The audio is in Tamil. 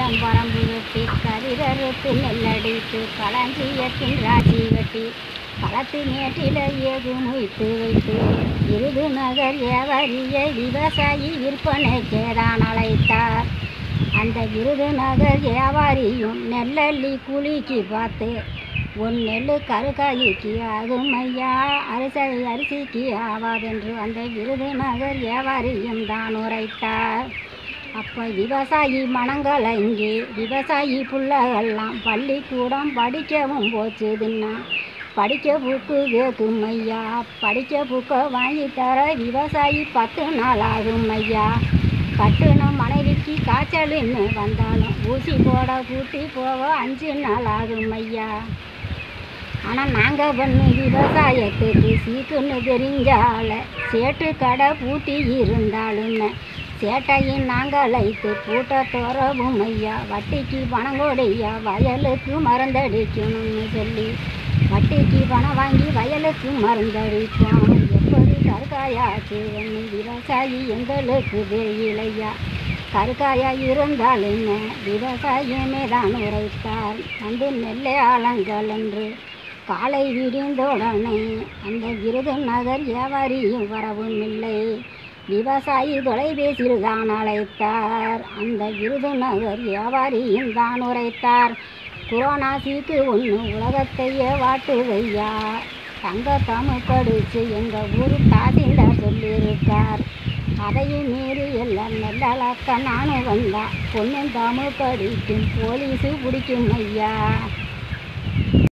நிலம் வரம்பு வெட்டி கதிரறுத்து நெல்லடித்து களஞ்சியத்தின் ராசி வெட்டி களத்து மேட்டில ஏகு முய்த்து வைத்து விருது நகர் வியாபாரியை விவசாயி விற்பனைக்கேதான் அழைத்தார் அந்த விருது நகர் வியாபாரியும் நெல்லள்ளி குலுக்கி பார்த்து உன் நெல் கருக்காய்க்கு ஆகும் ஐயா அரிசி அரிசிக்கு ஆவாதென்று அந்த விருது நகர் வியாபாரியும் தான் உரைத்தார் அப்போ விவசாயி மனங்கலங்கி விவசாயி புள்ளகெல்லாம் பள்ளிக்கூடம் படிக்கவும் போச்சுதுன்னா படிக்க புக்கு கேட்கும் ஐயா படிக்க புக்கை வாங்கி தர விவசாயி பத்து நாள் ஆகும் ஐயா கட்டுன மனைவிக்கு காய்ச்சலுன்னு வந்தாலும் ஊசி போட கூட்டி போக அஞ்சு நாள் ஆகும் ஐயா ஆனால் நாங்கள் பண்ணு விவசாயத்துக்கு சீக்குன்னு தெரிஞ்சால சேட்டு கடை பூட்டி இருந்தாலுமே சேட்டையும் நாங்கள் ஐத்து பூட்ட துறவும் ஐயா வட்டிக்கு பணம் கொடையா வயலுக்கு மருந்தடிக்கணும்னு சொல்லி வட்டிக்கு பணம் வாங்கி வயலுக்கு மருந்தடிப்போம் எப்படி கருக்காயாச்சு ஒன்று விவசாயி எங்களுக்கு தெரியலையா கருக்காயா இருந்தாலும் விவசாயமே தான் உரைத்தார் வந்து நெல்லை ஆலங்கள் என்று காலை விடிந்தவுடனே அந்த விருது நகர் வியாபாரியும் வரவும் இல்லை விவசாயி தொலைபேசியில் தான் அழைத்தார் அந்த விருது நகர் வியாபாரியும் தான் உரைத்தார் கொரோனா சீக்கு ஒன்று உலகத்தையே வாட்டுதையா தங்க தமிழ் படித்து எங்கள் ஊர் தாசில்தார் சொல்லியிருக்கார் அதையும் மீறி எல்லாம் நெல்லளக்க நானும் வந்தா பொண்ணும் தமிழ் படிக்கும் போலீஸு பிடிக்கும் ஐயா